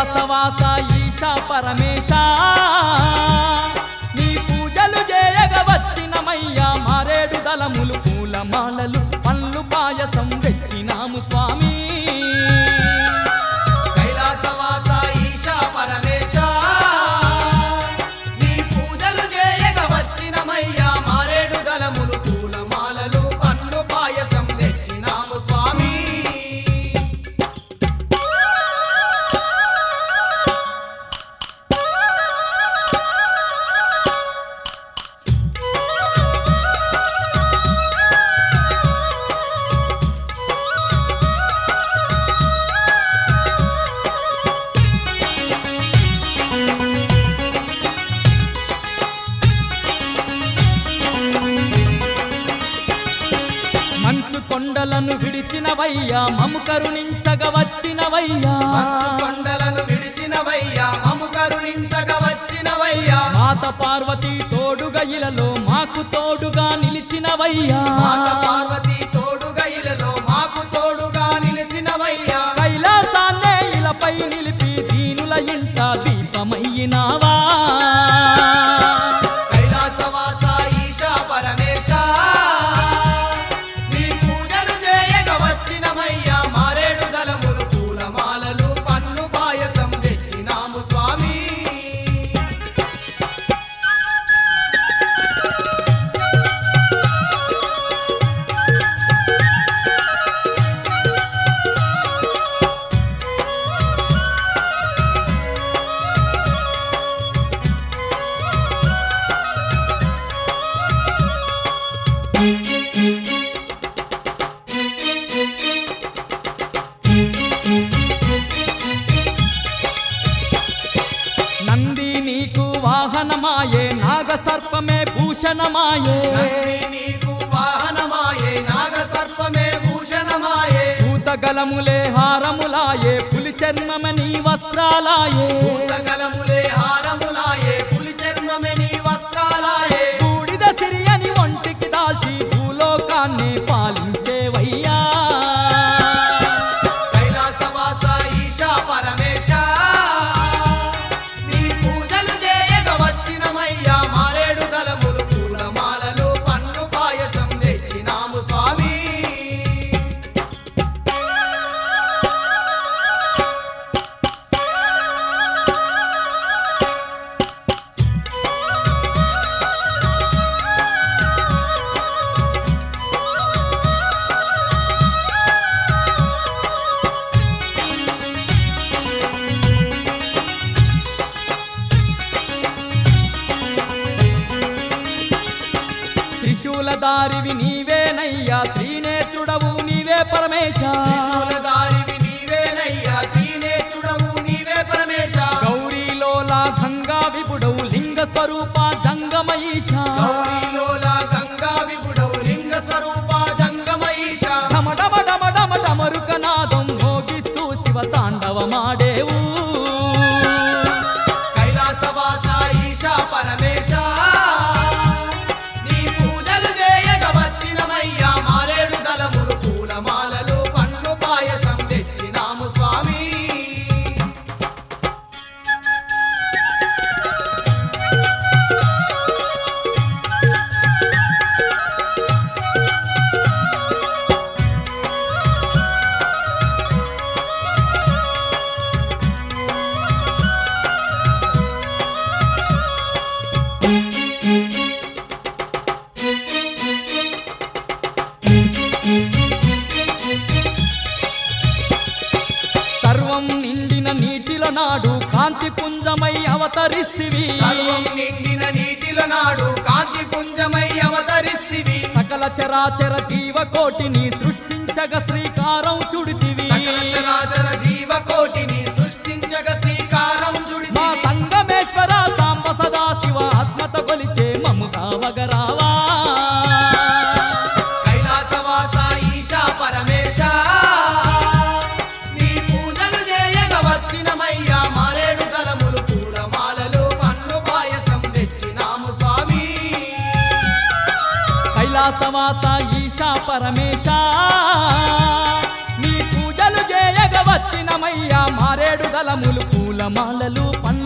కైలాసవాస ఈశా పరమేశ నీ పూజలు చేయగ వచ్చినమయ్యా మారేడు దళములు పూలమాలలు పళ్ళు పాయసం తెచ్చినాము స్వామి కైలాసవాస ఈశా పరమేశ నీ పూజలు చేయగ వచ్చినమయ్యా మారేడు దళములు పూలమాలలు పండ్లు పాయసం తెచ్చినాము స్వామి మంచు కొండలను విడిచినవయ్యా మము కరుణించగ వచ్చినవయ్యా మంచు కొండలను విడిచినవయ్యా మము కరుణించగ వచ్చినవయ్యా మాత పార్వతి తోడుగా ఇలలో మాకు తోడుగా నిలిచినవయ్యా మాత పార్వతి తోడుగా ఇలలో మాకు తోడుగా నిలిచినవయ్యా కైలాసాన్నే ఇలపై నిలిపి దీనుల ఇంట దీపమయ్యినావా కైలాసవాస ఈశా పరమేశ నీ పూజలు చేయగ వచ్చినమయ్యా మారేడు దళములు పూలమాలలు పన్ను పాయసం తెచ్చినాము స్వామి నంది నీకు వాహనమాయే నాగ సర్పమే భూషణమాయే నంది నీకు వాహనమాయే నాగ సర్పమే భూషణమాయే భూతగలములే హారములాయే పులి చర్మమే నీ వస్త్రాలాయే భూతగలములే హారములాయే పులి చర్మమే నీ వస్త్రాలాయే బూడిద సిరియని ఒంటికి దాల్చి భూలోకాన్ని పాలించేవయ్యా కైలాసవాస ఈశా పరమేశ నీ పూజలు చేయగ వచ్చినమయ్యా మారేడు దళములు పూలమాలలు పండ్లు పాయసం తెచ్చినాము స్వామి త్రిశూలదారివి నీవేనయ్యా త్రినేత్రుడవు నీవే పరమేశ త్రిశూలధారివి నీవేనయ్యా త్రినేత్రుడవు నీవే పరమేశ గౌరీలోల గంగా విపుడవు లింగ స్వరూప జంగమయీశ గౌరీలోల గంగా విపుడవు లింగ స్వరూప జంగమయీశ డమ డమ డమ డమ డమరుకనాదం మోగిస్తూ శివ తాండవమాడేవు కైలాసవాస ఈశా పరమేశ నీ పూజలు చేయగ వచ్చినమయ్యా మారేడు దళములు పూలమాలలు పండ్లు పాయసం తెచ్చినాము స్వామి సర్వం నిండిన నీటిల నాడు కాంతి పుంజమై అవతరిస్తివి సర్వం నిండిన నీటిల నాడు కాంతి పుంజమై అవతరిస్తివి సకల చరాచర జీవకోటిని సృష్టించగ శ్రీకారం చుడితివి సకల చరాచర జీవకోటిని సృష్టించగ శ్రీకారం మా చుడితివి సంగమేశ్వర సాంబ సదా శివ ఆత్మత కొలిచే మముగా వగరావా కైలాసవాస ఈశా పరమేశ నీ పూజలు చేయగ వచ్చినమయ్యా మారేడు దళములు పూలమాలలు పండ్లు పాయసం తెచ్చినాము స్వామి కైలాసవాస ఈశా పరమేశ నీ పూజలు చేయగ వచ్చినమయ్యా మారేడు దళములు పూల పూలమాలలు పండ్ల